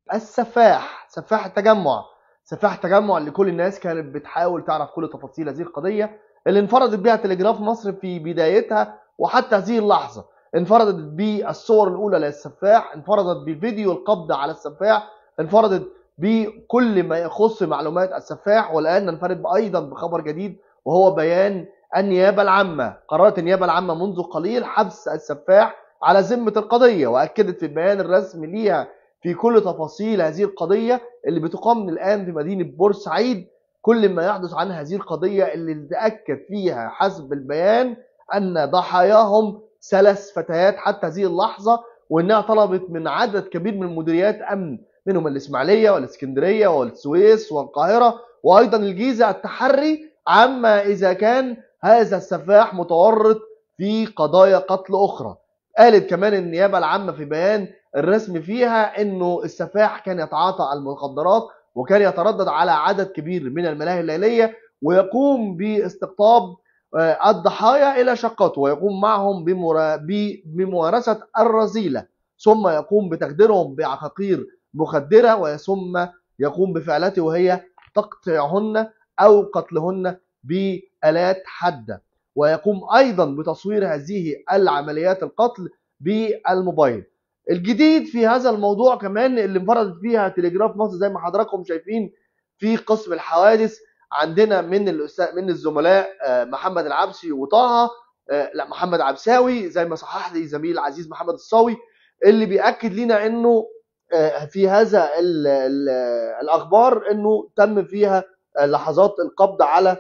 السفاح سفاح التجمع سفاح التجمع اللي كل الناس كانت بتحاول تعرف كل تفاصيل هذه القضيه اللي انفردت بها تلجراف مصر في بدايتها وحتى هذه اللحظه انفردت بالصور الاولى للسفاح انفردت بفيديو القبض على السفاح انفردت بكل ما يخص معلومات السفاح والان ننفرد ايضا بخبر جديد وهو بيان النيابه العامه قررت النيابه العامه منذ قليل حبس السفاح على ذمه القضيه واكدت في البيان الرسمي ليها في كل تفاصيل هذه القضيه اللي بتقام من الان في مدينه بورسعيد كل ما يحدث عن هذه القضيه اللي تاكد فيها حسب البيان ان ضحاياهم ثلاث فتيات حتى هذه اللحظه وانها طلبت من عدد كبير من مديريات امن منهم الاسماعيليه والاسكندريه والسويس والقاهره وايضا الجيزه التحري عما اذا كان هذا السفاح متورط في قضايا قتل اخرى قالت كمان النيابه العامه في بيان الرسمي فيها انه السفاح كان يتعاطى المخدرات وكان يتردد على عدد كبير من الملاهي الليليه ويقوم باستقطاب الضحايا الى شقته ويقوم معهم بممارسه الرذيله ثم يقوم بتخديرهم بعقاقير مخدره ثم يقوم بفعلته وهي تقطيعهن او قتلهن بالات حاده ويقوم ايضا بتصوير هذه العمليات القتل بالموبايل الجديد في هذا الموضوع كمان اللي انفردت فيها تلجراف مصر زي ما حضراتكم شايفين في قسم الحوادث عندنا من من الزملاء محمد العبسي وطه لا محمد عبساوي زي ما صحح لي زميل العزيز محمد الصاوي اللي بياكد لنا انه في هذا ال ال الاخبار انه تم فيها لحظات القبض على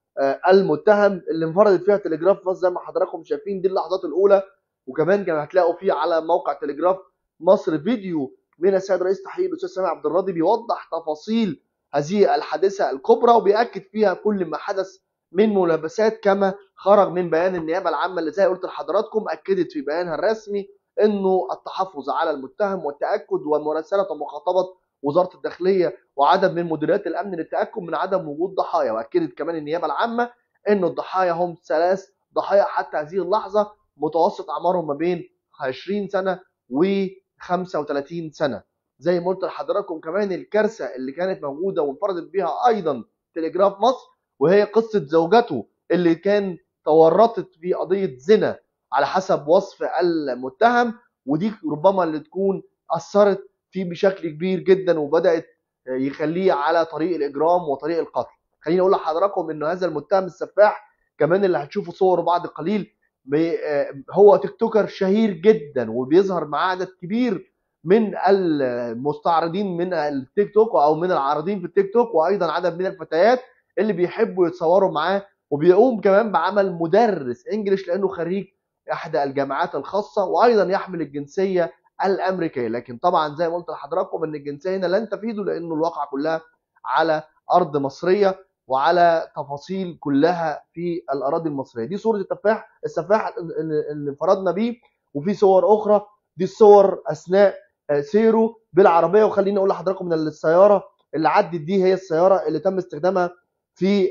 المتهم اللي انفردت فيها تلجراف مصر زي ما حضراتكم شايفين دي اللحظات الاولى وكمان كان هتلاقوا فيه على موقع تلجراف مصر فيديو من السيد رئيس تحرير الاستاذ سامي عبد الراضي بيوضح تفاصيل هذه الحادثه الكبرى وبياكد فيها كل ما حدث من ملابسات كما خرج من بيان النيابه العامه اللي زي قلت لحضراتكم اكدت في بيانها الرسمي انه التحفظ على المتهم والتاكد ومراسله ومخاطبه وزاره الداخليه وعدد من مديريات الامن للتاكد من عدم وجود ضحايا واكدت كمان النيابه العامه ان الضحايا هم ثلاث ضحايا حتى هذه اللحظه متوسط اعمارهم ما بين 20 سنه و 35 سنه زي ما قلت لحضراتكم كمان الكارثه اللي كانت موجوده وانفردت بها ايضا تلجراف مصر وهي قصه زوجته اللي كان تورطت في قضيه زنا على حسب وصف المتهم ودي ربما اللي تكون اثرت فيه بشكل كبير جدا وبدات يخليه على طريق الاجرام وطريق القتل خليني اقول لحضراتكم انه هذا المتهم السفاح كمان اللي هتشوفوا صوره بعد قليل هو تيك توكر شهير جدا وبيظهر معاه عدد كبير من المستعرضين من التيك توك او من العارضين في التيك توك وايضا عدد من الفتيات اللي بيحبوا يتصوروا معاه وبيقوم كمان بعمل مدرس انجليش لانه خريج احدى الجامعات الخاصه وايضا يحمل الجنسيه الامريكيه لكن طبعا زي ما قلت لحضراتكم ان الجنسيه هنا لن تفيده لانه الواقعه كلها على ارض مصريه وعلى تفاصيل كلها في الاراضي المصريه دي صوره التفاح السفاح اللي انفردنا بيه وفي صور اخرى دي الصور اثناء سيره بالعربيه وخليني اقول لحضراتكم ان السياره اللي عدت دي هي السياره اللي تم استخدامها في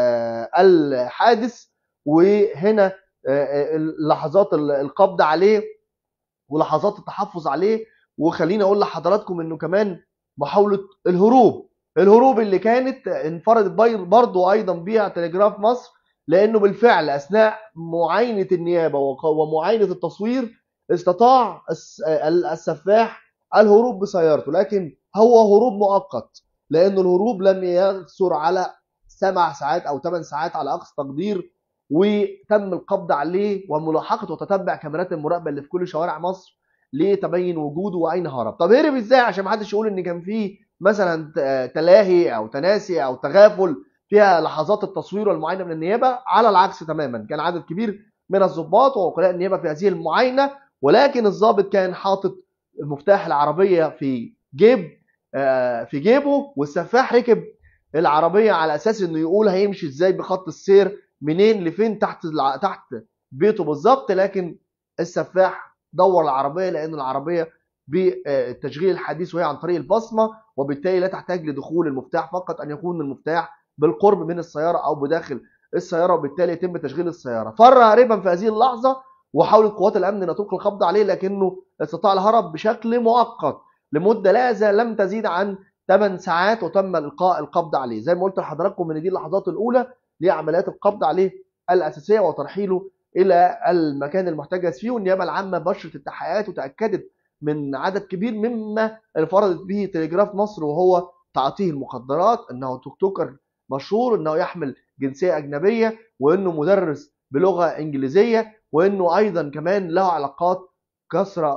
الحادث وهنا لحظات القبض عليه ولحظات التحفظ عليه وخليني اقول لحضراتكم انه كمان محاوله الهروب الهروب اللي كانت انفردت برضه ايضا بيها تلجراف مصر لانه بالفعل اثناء معاينه النيابه ومعاينه التصوير استطاع السفاح الهروب بسيارته لكن هو هروب مؤقت لانه الهروب لم يقصر على سبع ساعات او ثمان ساعات على اقصى تقدير وتم القبض عليه وملاحقه وتتبع كاميرات المراقبه اللي في كل شوارع مصر لتبين وجوده واين هرب طب هرب ازاي عشان ما حدش يقول ان كان في مثلا تلاهي او تناسي او تغافل فيها لحظات التصوير والمعاينه من النيابه على العكس تماما كان عدد كبير من الضباط ووكلاء النيابه في هذه المعاينه ولكن الضابط كان حاطط مفتاح العربيه في جيب في جيبه والسفاح ركب العربيه على اساس انه يقول هيمشي ازاي بخط السير منين لفين تحت تحت بيته بالظبط لكن السفاح دور العربيه لان العربيه بالتشغيل الحديث وهي عن طريق البصمه وبالتالي لا تحتاج لدخول المفتاح فقط ان يكون المفتاح بالقرب من السياره او بداخل السياره وبالتالي يتم تشغيل السياره فر هاربا في هذه اللحظه وحاولت قوات الامن ان تلقي القبض عليه لكنه استطاع الهرب بشكل مؤقت لمده لا لم تزيد عن 8 ساعات وتم القاء القبض عليه زي ما قلت لحضراتكم ان دي اللحظات الاولى لعمليات القبض عليه الاساسيه وترحيله الى المكان المحتجز فيه والنيابه العامه بشرت التحقيقات وتاكدت من عدد كبير مما انفردت به تلجراف مصر وهو تعاطيه المخدرات انه توك توكر مشهور انه يحمل جنسيه اجنبيه وانه مدرس بلغه انجليزيه وانه ايضا كمان له علاقات كثره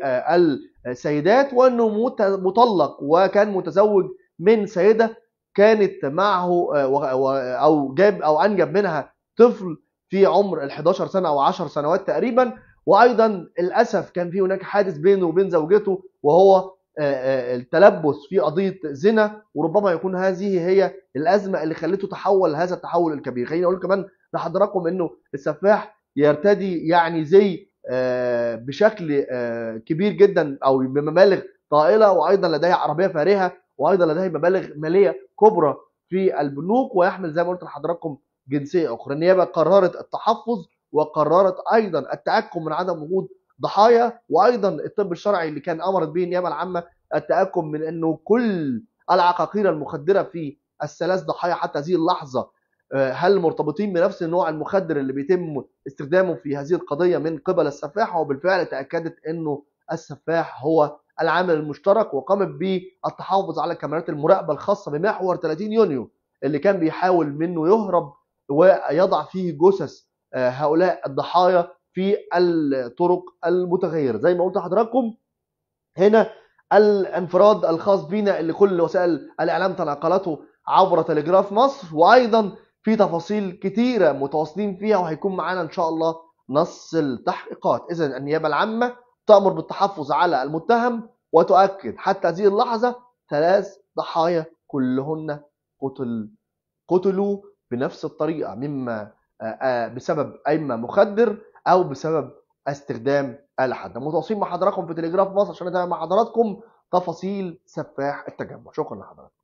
بالسيدات وانه مطلق وكان متزوج من سيده كانت معه او جاب او انجب منها طفل في عمر ال 11 سنه او 10 سنوات تقريبا وايضا للاسف كان في هناك حادث بينه وبين زوجته وهو التلبس في قضيه زنا وربما يكون هذه هي الازمه اللي خلته تحول هذا التحول الكبير خليني اقول كمان لحضراتكم انه السفاح يرتدي يعني زي بشكل كبير جدا او بمبالغ طائله وايضا لديه عربيه فارهه وايضا لديه مبالغ ماليه كبرى في البنوك ويحمل زي ما قلت لحضراتكم جنسيه اخرى النيابه قررت التحفظ وقررت ايضا التاكد من عدم وجود ضحايا وايضا الطب الشرعي اللي كان امرت به النيابه العامه التاكد من انه كل العقاقير المخدره في الثلاث ضحايا حتى هذه اللحظه هل مرتبطين بنفس النوع المخدر اللي بيتم استخدامه في هذه القضيه من قبل السفاح وبالفعل تاكدت انه السفاح هو العامل المشترك وقامت بالتحافظ على كاميرات المراقبه الخاصه بمحور 30 يونيو اللي كان بيحاول منه يهرب ويضع فيه جثث هؤلاء الضحايا في الطرق المتغيره زي ما قلت لحضراتكم هنا الانفراد الخاص بينا اللي كل وسائل الاعلام تناقلته عبر تلجراف مصر وايضا في تفاصيل كتيره متواصلين فيها وهيكون معانا ان شاء الله نص التحقيقات اذا النيابه العامه تامر بالتحفظ على المتهم وتؤكد حتى هذه اللحظه ثلاث ضحايا كلهن قتل قتلوا بنفس الطريقه مما بسبب اما مخدر او بسبب استخدام آلة حادة متواصلين مع حضراتكم في تلجراف مصر عشان نتابع مع حضراتكم تفاصيل سفاح التجمع شكرا لحضراتكم